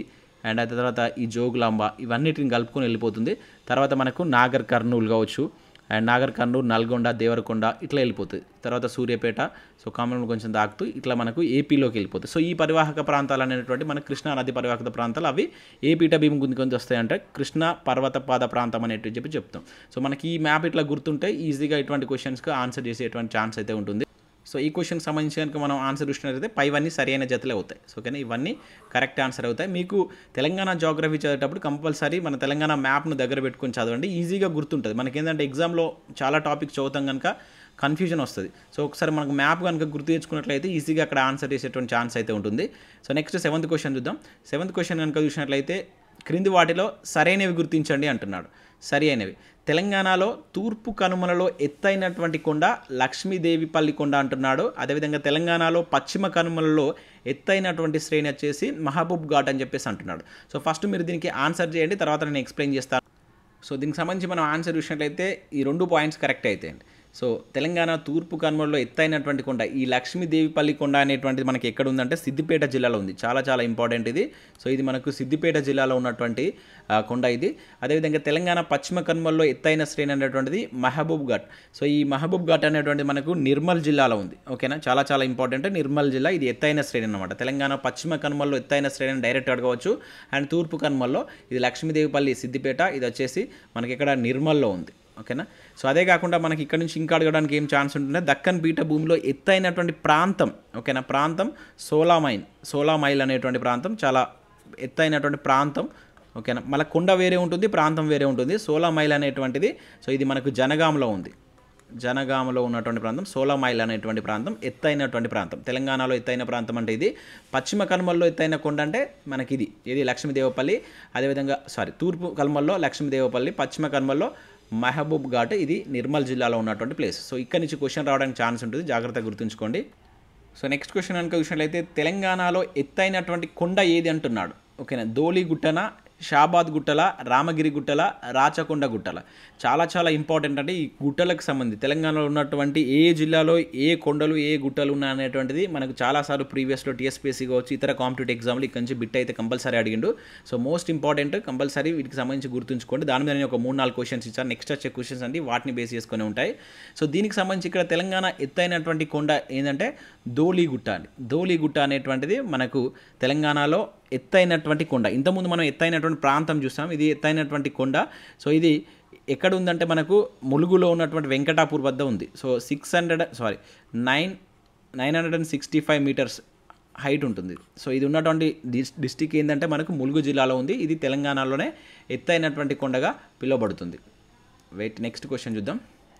అండ్ ఆ తర్వాత ఈ జోగులాంబ ఇవన్నిటిని కలుపుకొని వెళ్ళిపోతుంది తర్వాత మనకు నాగర్ కర్నూలు కావచ్చు అండ్ నాగర్ కర్నూలు నల్గొండ దేవరకొండ ఇట్లా వెళ్ళిపోతుంది తర్వాత సూర్యాపేట సో కామన్లో కొంచెం దాకుతూ ఇట్లా మనకు ఏపీలోకి వెళ్ళిపోతుంది సో ఈ పరివాహక ప్రాంతాలు అనేటువంటి మన కృష్ణా నది పరివాహక ప్రాంతాలు అవి ఏ పీఠభూమి గుంది కొంచెం వస్తాయంటే కృష్ణ పర్వతపాద ప్రాంతం అనేటివి చెప్పి చెప్తాం సో మనకి ఈ మ్యాప్ ఇట్లా గుర్తుంటే ఈజీగా ఇటువంటి క్వశ్చన్స్కి ఆన్సర్ చేసేటువంటి ఛాన్స్ అయితే ఉంటుంది సో ఈ క్వశ్చన్కి సంబంధించి కనుక మనం ఆన్సర్ చూసినట్లయితే పైవన్నీ సరైన జతలే అవుతాయి సో ఓకేనా ఇవన్నీ కరెక్ట్ ఆన్సర్ అవుతాయి మీకు తెలంగాణ జాగ్రఫీ చదివేటప్పుడు కంపల్సరీ మన తెలంగాణ మ్యాప్ను దగ్గర పెట్టుకొని చదవండి ఈజీగా గుర్తుంటుంది మనకి ఏంటంటే ఎగ్జామ్లో చాలా టాపిక్స్ చదువుతాం కనుక కన్ఫ్యూజన్ వస్తుంది సో ఒకసారి మనకు మ్యాప్ కనుక గుర్తు తెచ్చుకున్నట్లయితే ఈజీగా అక్కడ ఆన్సర్ చేసేటువంటి ఛాన్స్ అయితే ఉంటుంది సో నెక్స్ట్ సెవెంత్ క్వశ్చన్ చూద్దాం సెవెంత్ క్వశ్చన్ కనుక చూసినట్లయితే క్రింది వాటిలో సరైనవి గుర్తించండి అంటున్నాడు సరి అయినవి తెలంగాణలో తూర్పు కనుమలలో ఎత్తైనటువంటి కొండ లక్ష్మీదేవిపల్లి కొండ అంటున్నాడు అదేవిధంగా తెలంగాణలో పశ్చిమ కనుమలలో ఎత్తైనటువంటి శ్రేణి వచ్చేసి మహబూబ్ ఘాట్ అని చెప్పేసి అంటున్నాడు సో ఫస్ట్ మీరు దీనికి ఆన్సర్ చేయండి తర్వాత నేను ఎక్స్ప్లెయిన్ చేస్తాను సో దీనికి సంబంధించి మనం ఆన్సర్ చూసినట్లయితే ఈ రెండు పాయింట్స్ కరెక్ట్ అవుతాయండి సో తెలంగాణ తూర్పు కనుమలలో ఎత్తైనటువంటి కొండ ఈ లక్ష్మీదేవిపల్లి కొండ అనేటువంటిది మనకి ఎక్కడ ఉందంటే సిద్దిపేట జిల్లాలో ఉంది చాలా చాలా ఇంపార్టెంట్ ఇది సో ఇది మనకు సిద్దిపేట జిల్లాలో ఉన్నటువంటి ఆ, కొండ ఇది అదేవిధంగా తెలంగాణ పశ్చిమ కనుమల్లో ఎత్తైన శ్రేణి అనేటువంటిది మహబూబ్ ఘాట్ సో ఈ మహబూబ్ ఘాట్ అనేటువంటిది మనకు నిర్మల్ జిల్లాలో ఉంది ఓకేనా చాలా చాలా ఇంపార్టెంట్ నిర్మల్ జిల్లా ఇది ఎత్తైన శ్రేణి అనమాట తెలంగాణ పశ్చిమ కనుమల్లో ఎత్తైన శ్రేణిని డైరెక్ట్ అడగవచ్చు అండ్ తూర్పు కనుమల్లో ఇది లక్ష్మీదేవిపల్లి సిద్దిపేట ఇది వచ్చేసి మనకి ఇక్కడ నిర్మల్లో ఉంది ఓకేనా సో అదే కాకుండా మనకి ఇక్కడ నుంచి ఇంకా అడగడానికి ఏం ఛాన్స్ ఉంటుంటే దక్కన్ పీఠ భూమిలో ఎత్తైనటువంటి ప్రాంతం ఓకేనా ప్రాంతం సోలా మైన్ సోలా మైల్ అనేటువంటి ప్రాంతం చాలా ఎత్తైనటువంటి ప్రాంతం ఓకేనా మళ్ళీ కొండ వేరే ఉంటుంది ప్రాంతం వేరే ఉంటుంది సోలా మైల్ అనేటువంటిది సో ఇది మనకు జనగాంలో ఉంది జనగామలో ఉన్నటువంటి ప్రాంతం సోలా మైల్ అనేటువంటి ప్రాంతం ఎత్తైనటువంటి ప్రాంతం తెలంగాణలో ఎత్తైన ప్రాంతం అంటే ఇది పశ్చిమ కనుమల్లో ఎత్తైన కొండ అంటే మనకి ఇది ఇది లక్ష్మీదేవపల్లి అదేవిధంగా సారీ తూర్పు కనుమల్లో లక్ష్మీదేవపల్లి పశ్చిమ కనుమల్లో మహబూబ్ ఘాట్ ఇది నిర్మల్ జిల్లాలో ఉన్నటువంటి ప్లేస్ సో ఇక్కడ నుంచి క్వశ్చన్ రావడానికి ఛాన్స్ ఉంటుంది జాగ్రత్తగా గుర్తుంచుకోండి సో నెక్స్ట్ క్వశ్చన్ కనుక చూసినట్లయితే తెలంగాణలో ఎత్తైనటువంటి కొండ ఏది అంటున్నాడు ఓకేనా ధోళి గుట్టన షాబాద్ గుట్టల రామగిరి గుట్టల రాచకొండ గుట్టల చాలా చాలా ఇంపార్టెంట్ అంటే ఈ గుట్టలకు సంబంధించి తెలంగాణలో ఉన్నటువంటి ఏ జిల్లాలో ఏ కొండలు ఏ గుట్టలు ఉన్నాయి అనేటువంటిది మనకు చాలాసార్లు ప్రీవియస్లో టీఎస్పీఎస్సీ కావచ్చు ఇతర కాంపిటేటివ్ ఎగ్జామ్లు ఇక్కడ నుంచి బిట్ అయితే కంపల్సరీ అడిగిండు సో మోస్ట్ ఇంపార్టెంట్ కంపల్సరీ వీటికి సంబంధించి గుర్తుంచుకోండి దాని మీద నేను ఒక మూడు నాలుగు క్వశ్చన్స్ ఇచ్చాను నెక్స్ట్ వచ్చే క్వశ్చన్స్ అండి వాటిని బేస్ చేసుకొని ఉంటాయి సో దీనికి సంబంధించి ఇక్కడ తెలంగాణ ఎత్తైనటువంటి కొండ ఏంటంటే ధోళీగుట్ట అండి ధోళీగుట్ట అనేటువంటిది మనకు తెలంగాణలో ఎత్తైనటువంటి కొండ ఇంతకుముందు మనం ఎత్తైనటువంటి ప్రాంతం చూసాం ఇది ఎత్తైనటువంటి కొండ సో ఇది ఎక్కడ ఉందంటే మనకు ములుగులో ఉన్నటువంటి వెంకటాపూర్ వద్ద ఉంది so six hundred sorry nine nine hundred and sixty five metres height ఉంటుంది సో ఇది ఉన్నటువంటి డిస్ డిస్టిక్ ఏంటంటే మనకు ములుగు జిల్లాలో ఉంది ఇది తెలంగాణలోనే ఎత్తైనటువంటి కొండగా పిలువబడుతుంది వెయిట్ నెక్స్ట్ క్వశ్చన్ చూద్దాం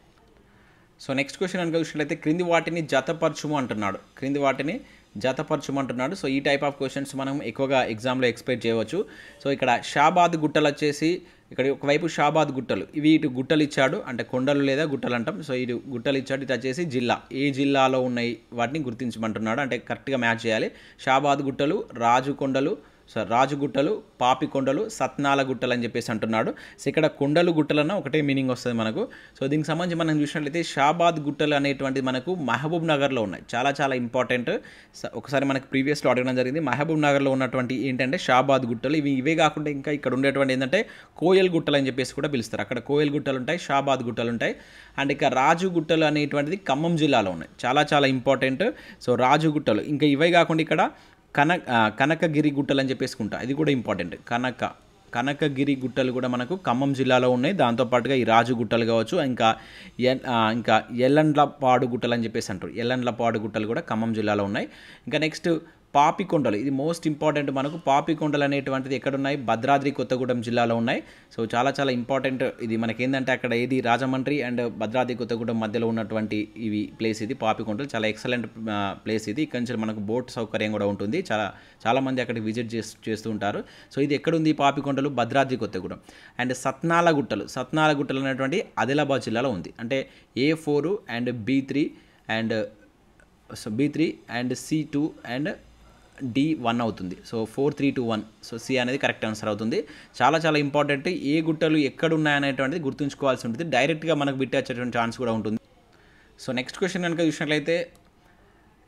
సో నెక్స్ట్ క్వశ్చన్ కనుక చూసినట్లయితే క్రింది వాటిని జతపరచుము అంటున్నాడు క్రింది వాటిని జతపరచుము అంటున్నాడు సో ఈ టైప్ ఆఫ్ క్వశ్చన్స్ మనం ఎక్కువగా ఎగ్జామ్లో ఎక్స్పెక్ట్ చేయవచ్చు సో ఇక్కడ షాబాద్ గుట్టలు వచ్చేసి ఇక్కడ ఒకవైపు షాబాద్ గుట్టలు ఇవి ఇటు గుట్టలు ఇచ్చాడు అంటే కొండలు లేదా గుట్టలు అంటాం సో ఇటు గుట్టలు ఇచ్చాడు ఇటు వచ్చేసి జిల్లా ఏ జిల్లాలో ఉన్నాయి వాటిని గుర్తించమంటున్నాడు అంటే కరెక్ట్గా మ్యాచ్ చేయాలి షాబాద్ గుట్టలు రాజు కొండలు సో రాజుగుట్టలు పాపికొండలు సత్నాల గుట్టలు అని చెప్పేసి అంటున్నాడు సో ఇక్కడ కొండలు గుట్టలన్న ఒకటే మీనింగ్ వస్తుంది మనకు సో దీనికి సంబంధించి మనం చూసినట్లయితే షాబాద్ గుట్టలు అనేటువంటిది మనకు మహబూబ్ నగర్లో ఉన్నాయి చాలా చాలా ఇంపార్టెంట్ స- ఒకసారి మనకు ప్రీవియస్లో అడగడం జరిగింది మహబూబ్ నగర్లో ఉన్నటువంటి ఏంటంటే షాబాద్ గుట్టలు ఇవి ఇవే కాకుండా ఇంకా ఇక్కడ ఉండేటువంటి ఏంటంటే కోయల్ గుట్టలు అని చెప్పేసి కూడా పిలుస్తారు అక్కడ కోయల్ గుట్టలు ఉంటాయి షాబాద్ గుట్టలు ఉంటాయి అండ్ ఇక రాజు గుట్టలు అనేటువంటిది ఖమ్మం జిల్లాలో ఉన్నాయి చాలా చాలా ఇంపార్టెంట్ సో రాజు గుట్టలు ఇంకా ఇవే కాకుండా ఇక్కడ కన ఆ, కనకగిరి గుట్టలు అని చెప్పేసుకుంటా ఇది కూడా ఇంపార్టెంట్ కనక కనకగిరి గుట్టలు కూడా మనకు ఖమ్మం జిల్లాలో ఉన్నాయి దాంతోపాటుగా ఈ రాజు గుట్టలు కావచ్చు ఇంకా ఎన్ ఆ, ఇంకా ఎల్లండ్లపాడు గుట్టలు అని చెప్పేసి అంటారు ఎల్లండ్లపాడు గుట్టలు కూడా ఖమ్మం జిల్లాలో ఉన్నాయి ఇంకా నెక్స్ట్ పాపికొండలు ఇది మోస్ట్ ఇంపార్టెంట్ మనకు పాపికొండలు అనేటువంటిది ఎక్కడున్నాయి భద్రాద్రి కొత్తగూడెం జిల్లాలో ఉన్నాయి సో చాలా చాలా ఇంపార్టెంట్ ఇది మనకి ఏంటంటే అక్కడ ఏది రాజమండ్రి అండ్ భద్రాద్రి కొత్తగూడెం మధ్యలో ఉన్నటువంటి ఇవి ప్లేస్ ఇది పాపికొండలు చాలా ఎక్సలెంట్ ప్లేస్ ఇది ఇక్కడ నుంచి మనకు బోట్ సౌకర్యం కూడా ఉంటుంది చాలా చాలామంది అక్కడికి విజిట్ చేస్ చేస్తూ ఉంటారు సో ఇది ఎక్కడుంది ఈ పాపికొండలు భద్రాద్రి కొత్తగూడెం అండ్ సత్నాల గుట్టలు సత్నాల గుట్టలు అనేటువంటి ఆదిలాబాద్ జిల్లాలో ఉంది అంటే A four and B three and so B three and C two and D one అవుతుంది so four three two one so C అనేది కరెక్ట్ ఆన్సర్ అవుతుంది చాలా చాలా ఇంపార్టెంట్ ఏ గుట్టలు ఎక్కడ ఉన్నాయనేటువంటిది గుర్తుంచుకోవాల్సి ఉంటుంది డైరెక్ట్గా మనకు బిట్ వచ్చేటువంటి ఛాన్స్ కూడా ఉంటుంది సో నెక్స్ట్ క్వశ్చన్ కనుక చూసినట్లయితే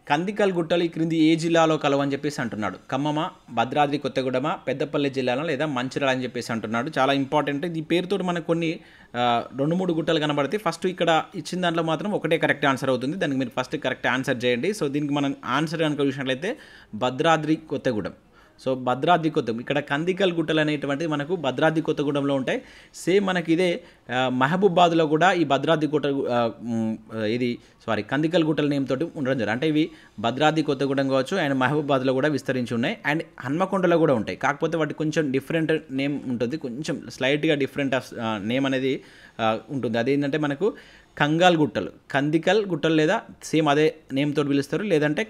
కందికల్ గుట్టలు ఈ క్రింది ఏ జిల్లాలో కలవని చెప్పేసి అంటున్నాడు ఖమ్మమ భద్రాద్రి కొత్తగూడెమ పెద్దపల్లి జిల్లాలో లేదా మంచిర్యాల అని చెప్పేసి అంటున్నాడు చాలా ఇంపార్టెంట్ ఈ పేరుతో మనకు కొన్ని ఆ, రెండు మూడు గుట్టలు కనబడతాయి ఫస్ట్ ఇక్కడ ఇచ్చిన దాంట్లో మాత్రం ఒకటే కరెక్ట్ ఆన్సర్ అవుతుంది దానికి మీరు ఫస్ట్ కరెక్ట్ ఆన్సర్ చేయండి సో దీనికి మనం ఆన్సర్ కనుక చూసినట్లయితే భద్రాద్రి కొత్తగూడెం సో భద్రాద్రి కొత్తగూడెం ఇక్కడ కందికల్ గుట్టలు అనేటువంటిది మనకు భద్రాద్రి కొత్తగూడెంలో ఉంటాయి సేమ్ మనకి ఇదే ఆ, మహబూబాద్లో కూడా ఈ భద్రాద్రి గుట్ట ఆ, మ్, ఆ, ఇది సారీ కందికల్ గుట్టల నేమ్ తోటి ఉండడం జరుగుతుంది అంటే ఇవి భద్రాద్రి కొత్తగూడెం కావచ్చు అండ్ మహబూబాద్లో కూడా విస్తరించి ఉన్నాయి అండ్ హన్మకొండలో కూడా ఉంటాయి కాకపోతే వాటి కొంచెం డిఫరెంట్ నేమ్ ఉంటుంది కొంచెం స్లైట్గా డిఫరెంట్ నేమ్ అనేది ఆ, ఉంటుంది అదేంటంటే మనకు కంగాల్ గుట్టలు కందికల్ గుట్టలు లేదా సేమ్ అదే నేమ్ తోటి పిలుస్తారు లేదంటే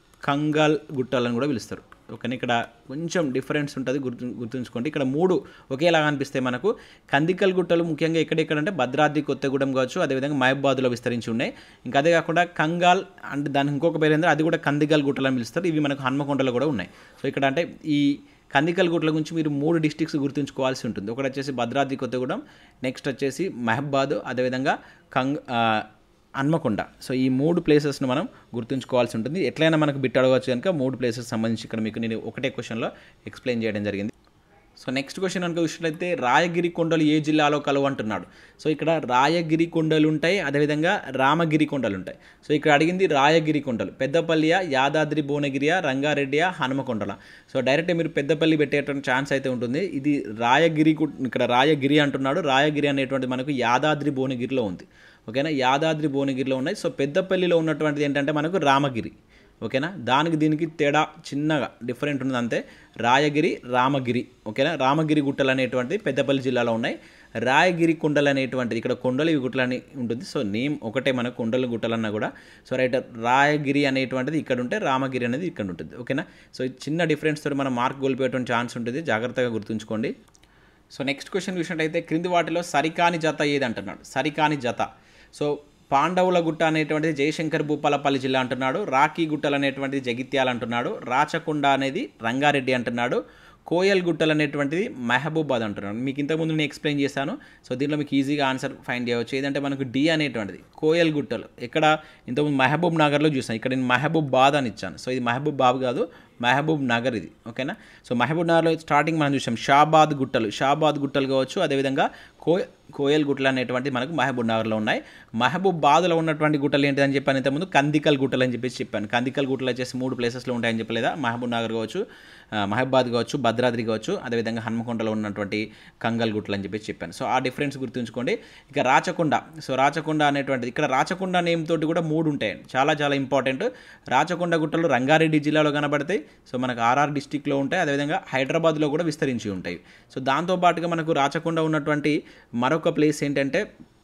కంగాల్ గుట్టలని కూడా పిలుస్తారు ఓకేనా ఇక్కడ కొంచెం డిఫరెన్స్ ఉంటుంది గుర్తు గుర్తుంచుకోండి ఇక్కడ మూడు ఒకేలాగా అనిపిస్తాయి మనకు కందికల్ గుట్టలు ముఖ్యంగా ఎక్కడెక్కడంటే భద్రాద్రి కొత్తగూడెం కావచ్చు అదేవిధంగా మహబాద్లో విస్తరించి ఉన్నాయి ఇంకా అదే కాకుండా కంగాల్ అంటే దానికి ఇంకొక పేరు ఏంటంటే అది కూడా కందికల్ గుట్టలు అని పిలుస్తారు ఇవి మనకు హన్మకొండలో కూడా ఉన్నాయి సో ఇక్కడ అంటే ఈ కందికల్ గుట్ల గురించి మీరు మూడు డిస్ట్రిక్ట్స్ గుర్తుంచుకోవాల్సి ఉంటుంది ఒకటి వచ్చేసి భద్రాద్రి కొత్తగూడెం నెక్స్ట్ వచ్చేసి మహబాద్ అదేవిధంగా కంగ్ ఆ, హన్మకొండ సో ఈ మూడు ప్లేసెస్ను మనం గుర్తుంచుకోవాల్సి ఉంటుంది ఎట్లయినా మనకు బిట్ అడగవచ్చు కనుక మూడు ప్లేసెస్ సంబంధించి ఇక్కడ మీకు నేను ఒకటే క్వశ్చన్లో ఎక్స్ప్లెయిన్ చేయడం జరిగింది సో నెక్స్ట్ క్వశ్చన్ కనుక చూసినట్లయితే రాయగిరి కొండలు ఏ జిల్లాలో కలవు అంటున్నాడు సో ఇక్కడ రాయగిరి కొండలు ఉంటాయి అదేవిధంగా రామగిరి కొండలు ఉంటాయి సో ఇక్కడ అడిగింది రాయగిరి కొండలు పెద్దపల్లియా యాదాద్రి భువనగిరియా రంగారెడ్డియా హనుమకొండల సో డైరెక్ట్ మీరు పెద్దపల్లి పెట్టేటువంటి ఛాన్స్ అయితే ఉంటుంది ఇది రాయగిరి కు- ఇక్కడ రాయగిరి అంటున్నాడు రాయగిరి అనేటువంటి మనకు యాదాద్రి భువనగిరిలో ఉంది ఓకేనా యాదాద్రి భువనగిరిలో ఉన్నాయి సో పెద్దపల్లిలో ఉన్నటువంటిది ఏంటంటే మనకు రామగిరి ఓకేనా దానికి దీనికి తేడా చిన్నగా డిఫరెంట్ ఉంది అంతే రాయగిరి రామగిరి ఓకేనా రామగిరి గుట్టలు అనేటువంటిది పెద్దపల్లి జిల్లాలో ఉన్నాయి రాయగిరి కొండలు అనేటువంటిది ఇక్కడ కొండలు ఇవి గుట్టలు అని ఉంటుంది సో నేమ్ ఒకటే మనకు కొండలు గుట్టలన్నా కూడా సో రైట్ రాయగిరి అనేటువంటిది ఇక్కడ ఉంటే రామగిరి అనేది ఇక్కడ ఉంటుంది ఓకేనా సో ఈ చిన్న డిఫరెన్స్ తోటి మనం మార్క్ కోల్పోయేటువంటి ఛాన్స్ ఉంటుంది జాగ్రత్తగా గుర్తుంచుకోండి సో నెక్స్ట్ క్వశ్చన్ చూసినట్టయితే క్రింది వాటిలో సరికాని జత ఏది అంటున్నాడు సరికాని జత సో పాండవుల గుట్ట అనేటువంటిది జయశంకర్ భూపాలపల్లి జిల్లా అంటున్నాడు రాఖీ గుట్టలు అనేటువంటిది జగిత్యాల అంటున్నాడు రాచకొండ అనేది రంగారెడ్డి అంటున్నాడు కోయల్ గుట్టలు అనేటువంటిది మహబూబాద్ అంటున్నాడు మీకు ఇంతకుముందు నేను ఎక్స్ప్లెయిన్ చేశాను సో దీనిలో మీకు ఈజీగా ఆన్సర్ ఫైండ్ చేయవచ్చు ఏదంటే మనకు డి అనేటువంటిది కోయల్ గుట్టలు ఇక్కడ ఇంతకుముందు మహబూబ్ నగర్లో చూసాను ఇక్కడ నేను మహబూబ్ బాద్ అని ఇచ్చాను సో ఇది మహబూబ్ బాబు కాదు మహబూబ్ నగర్ ఇది ఓకేనా సో మహబూబ్ నగర్లో స్టార్టింగ్ మనం చూసాం షాబాద్ గుట్టలు షాబాద్ గుట్టలు కావచ్చు అదేవిధంగా కో కోయల్ గుట్టలు అనేటువంటి మనకు మహబూబ్ నగర్లో ఉన్నాయి మహబూబ్ బాద్లో ఉన్నటువంటి గుట్టలు ఏంటిదని చెప్పాను ఇంతకుముందు కందికల్ గుట్టలు అని చెప్పేసి చెప్పాను కందికల్ గుట్టలు వచ్చేసి మూడు ప్లేసెస్లో ఉంటాయని చెప్పలేదా మహబూబ్ నగర్ కావచ్చు ఆ, మహబాద్ కావచ్చు భద్రాద్రి కావచ్చు అదేవిధంగా హన్మకొండలో ఉన్నటువంటి కంగల్ గుట్టలు అని చెప్పేసి చెప్పాను సో ఆ డిఫరెన్స్ గుర్తుంచుకోండి ఇక రాచకొండ సో రాచకొండ అనేటువంటిది ఇక్కడ రాచకొండ నేమ్ తోటి కూడా మూడు ఉంటాయి చాలా చాలా ఇంపార్టెంట్ రాచకొండ గుట్టలు రంగారెడ్డి జిల్లాలో కనబడతాయి సో మనకు ఆర్ఆర్ డిస్టిక్లో ఉంటాయి అదేవిధంగా హైదరాబాద్లో కూడా విస్తరించి ఉంటాయి సో దాంతోపాటుగా మనకు రాచకొండ ఉన్నటువంటి మరొక ప్లేస్ ఏంటంటే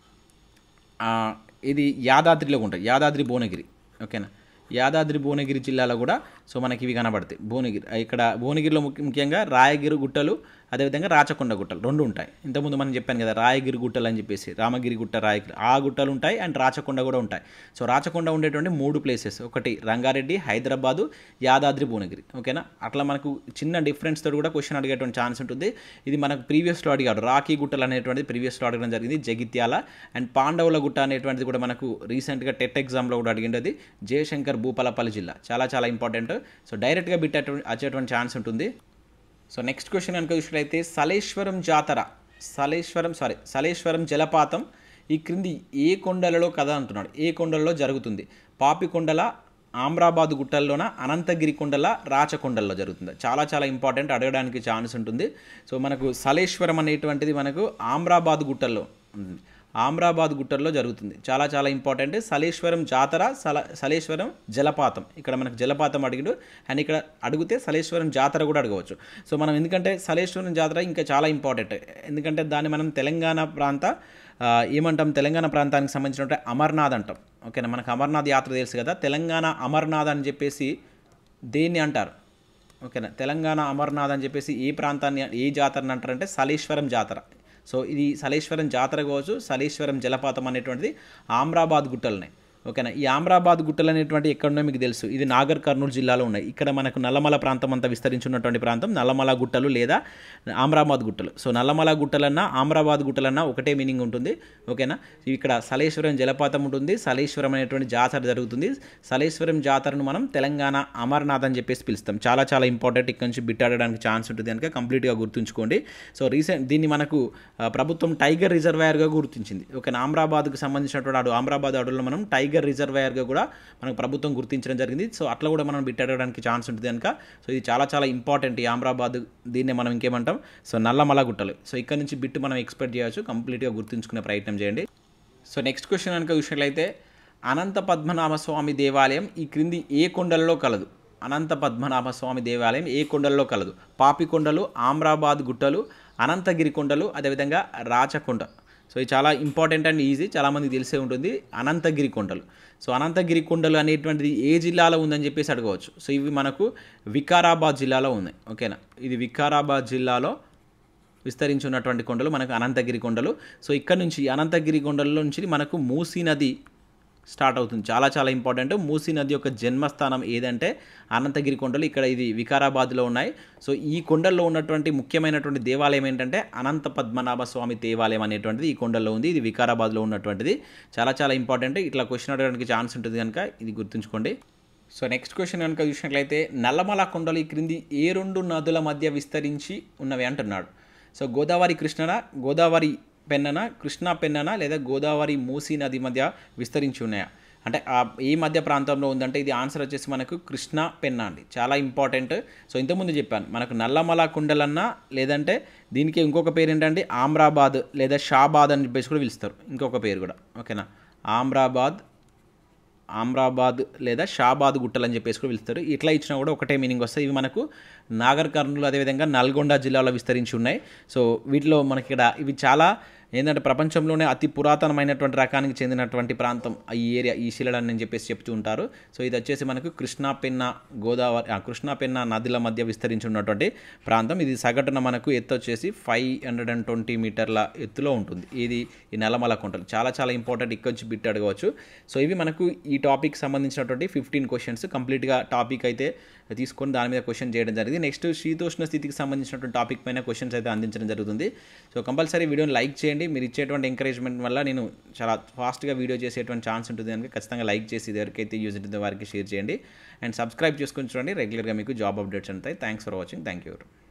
ఆ, ఇది యాదాద్రిలో ఉంటుంది యాదాద్రి భువనగిరి ఓకేనా యాదాద్రి భువనగిరి జిల్లాలో కూడా సో మనకి ఇవి కనబడతాయి భువనగిరి ఇక్కడ భువనగిరిలో ముఖ్య- ముఖ్యంగా రాయగిరి గుట్టలు అదేవిధంగా రాచకొండ గుట్టలు రెండు ఉంటాయి ఇంతకుముందు మనం చెప్పాను కదా రాయగిరి గుట్టలు అని చెప్పేసి రామగిరి గుట్ట రాయగిరి ఆ గుట్టలు ఉంటాయి అండ్ రాచకొండ కూడా ఉంటాయి సో రాచకొండ ఉండేటువంటి మూడు ప్లేసెస్ ఒకటి రంగారెడ్డి హైదరాబాదు యాదాద్రి భువనగిరి ఓకేనా అట్లా మనకు చిన్న డిఫరెన్స్ తోటి కూడా క్వశ్చన్ అడిగేటువంటి ఛాన్స్ ఉంటుంది ఇది మనకు ప్రీవియస్లో అడిగాడు రాఖీ గుట్టలు అనేటువంటిది ప్రీవియస్లో అడగడం జరిగింది జగిత్యాల అండ్ పాండవుల గుట్ట అనేటువంటిది కూడా మనకు రీసెంట్గా టెట్ ఎగ్జామ్లో కూడా అడిగిండేది జయశంకర్ భూపాలపల్లి జిల్లా చాలా చాలా ఇంపార్టెంట్ సో డైరెక్ట్గా బిట్ అటు- వచ్చేటువంటి ఛాన్స్ ఉంటుంది సో నెక్స్ట్ క్వశ్చన్ కనుక చూసినట్లయితే సలేశ్వరం జాతర సలేశ్వరం సారీ సలేశ్వరం జలపాతం ఈ క్రింది ఏ కొండలలో కథ అంటున్నాడు ఏ కొండలలో జరుగుతుంది పాపికొండల ఆమ్రాబాద్ గుట్టల్లోన అనంతగిరి కొండల రాచకొండల్లో జరుగుతుంది చాలా చాలా ఇంపార్టెంట్ అడగడానికి ఛాన్స్ ఉంటుంది సో మనకు సలేశ్వరం అనేటువంటిది మనకు ఆమ్రాబాద్ గుట్టల్లో ఉంది ఆమ్రాబాద్ గుట్టల్లో జరుగుతుంది చాలా చాలా ఇంపార్టెంట్ సలేశ్వరం జాతర సల సలేశ్వరం జలపాతం ఇక్కడ మనకు జలపాతం అడిగాడు అండ్ ఇక్కడ అడిగితే సలేశ్వరం జాతర కూడా అడగవచ్చు సో మనం ఎందుకంటే సలేశ్వరం జాతర ఇంకా చాలా ఇంపార్టెంట్ ఎందుకంటే దాన్ని మనం తెలంగాణ ప్రాంత ఆ, ఏమంటాం తెలంగాణ ప్రాంతానికి సంబంధించినటువంటి అమర్నాథ్ అంటాం ఓకేనా మనకు అమర్నాథ్ యాత్ర తెలుసు కదా తెలంగాణ అమర్నాథ్ అని చెప్పేసి దేన్ని అంటారు ఓకేనా తెలంగాణ అమర్నాథ్ అని చెప్పేసి ఏ ప్రాంతాన్ని ఏ జాతరని అంటారంటే సలేశ్వరం జాతర సో ఇది సలేశ్వరం జాతర కావచ్చు సలేశ్వరం జలపాతం అనేటువంటిది ఆమ్రాబాద్ గుట్టలనే ఓకేనా ఈ ఆమ్రాబాద్ గుట్టలు అనేటువంటి ఎక్కడ ఉన్నాయో మీకు తెలుసు ఇది నాగర్ కర్నూలు జిల్లాలో ఉన్నాయి ఇక్కడ మనకు నల్లమల ప్రాంతం అంతా విస్తరించున్నటువంటి ప్రాంతం నల్లమల గుట్టలు లేదా ఆమ్రాబాద్ గుట్టలు సో నల్లమల గుట్టలన్నా ఆమ్రాబాద్ గుట్టలన్నా ఒకటే మీనింగ్ ఉంటుంది ఓకేనా ఇక్కడ సలేశ్వరం జలపాతం ఉంటుంది సలేశ్వరం అనేటువంటి జాతర జరుగుతుంది సలేశ్వరం జాతరను మనం తెలంగాణ అమర్నాథ్ అని చెప్పేసి పిలుస్తాం చాలా చాలా ఇంపార్టెంట్ ఇక్కడ నుంచి బిట్ ఆడడానికి ఛాన్స్ ఉంటుంది కనుక కంప్లీట్గా గుర్తుంచుకోండి సో రీసెంట్ దీన్ని మనకు ఆ, ప్రభుత్వం టైగర్ రిజర్వాయర్గా గుర్తించింది ఓకే ఆమ్రాబాద్కు సంబంధించినటువంటి అడు ఆమ్రాబాద్ అడవుల్లో మనం టైగర్ రిజర్వాయర్గా కూడా మనకు ప్రభుత్వం గుర్తించడం జరిగింది సో అట్లా కూడా మనం బిట్ ఆడడానికి ఛాన్స్ ఉంటుంది కనుక సో ఇది చాలా చాలా ఇంపార్టెంట్ ఈ ఆమ్రాబాద్ దీన్నే మనం ఇంకేమంటాం సో నల్లమల గుట్టలు సో ఇక్కడ నుంచి బిట్ మనం ఎక్స్పెక్ట్ చేయవచ్చు కంప్లీట్గా గుర్తుంచుకునే ప్రయత్నం చేయండి సో నెక్స్ట్ క్వశ్చన్ కనుక చూసినట్లయితే అనంత పద్మనాభ స్వామి దేవాలయం ఈ క్రింది ఏ కొండలలో కలదు అనంత పద్మనాభ స్వామి దేవాలయం ఏ కొండల్లో కలదు పాపికొండలు ఆమ్రాబాద్ గుట్టలు అనంతగిరి కొండలు అదేవిధంగా రాచకొండ సో ఇది చాలా ఇంపార్టెంట్ అండ్ ఈజీ చాలామందికి తెలిసే ఉంటుంది అనంతగిరి కొండలు సో అనంతగిరి కొండలు అనేటువంటిది ఏ జిల్లాలో ఉందని చెప్పేసి అడగవచ్చు సో ఇవి మనకు వికారాబాద్ జిల్లాలో ఉన్నాయి ఓకేనా ఇది వికారాబాద్ జిల్లాలో విస్తరించి ఉన్నటువంటి కొండలు మనకు అనంతగిరి కొండలు సో ఇక్కడ నుంచి అనంతగిరి కొండల నుంచి మనకు మూసీ నది స్టార్ట్ అవుతుంది చాలా చాలా ఇంపార్టెంట్ మూసీ నది యొక్క జన్మస్థానం ఏదంటే అనంతగిరి కొండలు ఇక్కడ ఇది వికారాబాద్లో ఉన్నాయి సో ఈ కొండల్లో ఉన్నటువంటి ముఖ్యమైనటువంటి దేవాలయం ఏంటంటే అనంత పద్మనాభ స్వామి దేవాలయం అనేటువంటిది ఈ కొండల్లో ఉంది ఇది వికారాబాద్లో ఉన్నటువంటిది చాలా చాలా ఇంపార్టెంట్ ఇట్లా క్వశ్చన్ అడగడానికి ఛాన్స్ ఉంటుంది కనుక ఇది గుర్తుంచుకోండి సో నెక్స్ట్ క్వశ్చన్ కనుక చూసినట్లయితే నల్లమల కొండలు ఈ క్రింది ఏ రెండు నదుల మధ్య విస్తరించి ఉన్నవి అంటున్నాడు సో గోదావరి కృష్ణన గోదావరి పెన్నన కృష్ణా పెన్నన లేదా గోదావరి మూసీ నది మధ్య విస్తరించి ఉన్నాయా అంటే ఆ ఈ మధ్య ప్రాంతంలో ఉందంటే ఇది ఆన్సర్ వచ్చేసి మనకు కృష్ణా పెన్నా అండి చాలా ఇంపార్టెంట్ సో ఇంతకుముందు చెప్పాను మనకు నల్లమల కుండలన్నా లేదంటే దీనికి ఇంకొక పేరు ఏంటంటే ఆమ్రాబాద్ లేదా షాబాద్ అని చెప్పేసి కూడా పిలుస్తారు ఇంకొక పేరు కూడా ఓకేనా ఆమ్రాబాద్ ఆమ్రాబాద్ లేదా షాబాద్ గుట్టలు అని చెప్పేసి కూడా పిలుస్తారు ఇట్లా ఇచ్చినా కూడా ఒకటే మీనింగ్ వస్తాయి ఇవి మనకు నాగర్ కర్నూలు అదేవిధంగా నల్గొండ జిల్లాలో విస్తరించి ఉన్నాయి సో వీటిలో మనకి ఇక్కడ ఇవి చాలా ఏంటంటే ప్రపంచంలోనే అతి పురాతనమైనటువంటి రకానికి చెందినటువంటి ప్రాంతం ఈ ఏరియా ఈ శిలలని అని చెప్పేసి చెప్తూ ఉంటారు సో ఇది వచ్చేసి మనకు కృష్ణా పెన్నా గోదావరి ఆ, కృష్ణా పెన్నా నదుల మధ్య విస్తరించి ఉన్నటువంటి ప్రాంతం ఇది సగటున మనకు ఎత్తు వచ్చేసి ఫైవ్ హండ్రెడ్ అండ్ ట్వంటీ మీటర్ల ఎత్తులో ఉంటుంది ఇది ఈ నల్లమల కొండలు చాలా చాలా ఇంపార్టెంట్ ఇక్కడ నుంచి బిట్ అడగవచ్చు సో ఇవి మనకు ఈ టాపిక్ సంబంధించినటువంటి ఫిఫ్టీన్ క్వశ్చన్స్ కంప్లీట్గా టాపిక్ అయితే తీసుకొని దాని మీద క్వశ్చన్ చేయడం జరిగింది నెక్స్ట్ శీతోష్ణ స్థితికి సంబంధించినటువంటి టాపిక్ పైన క్వశ్చన్స్ అయితే అందించడం జరుగుతుంది సో కంపల్సరీ వీడియోని లైక్ చేయండి మీరు ఇచ్చేటువంటి ఎంకరేజ్మెంట్ వల్ల నేను చాలా ఫాస్ట్గా వీడియో చేసేటువంటి ఛాన్స్ ఉంటుంది కనుక ఖచ్చితంగా లైక్ చేసి ఎవరికైతే యూజ్ ఉంటుందో వారికి షేర్ చేయండి అండ్ సబ్స్క్రైబ్ చేసుకొని చూడండి రెగ్యులర్గా మీకు జాబ్ అప్డేట్స్ ఉంటాయి thanks for watching thank you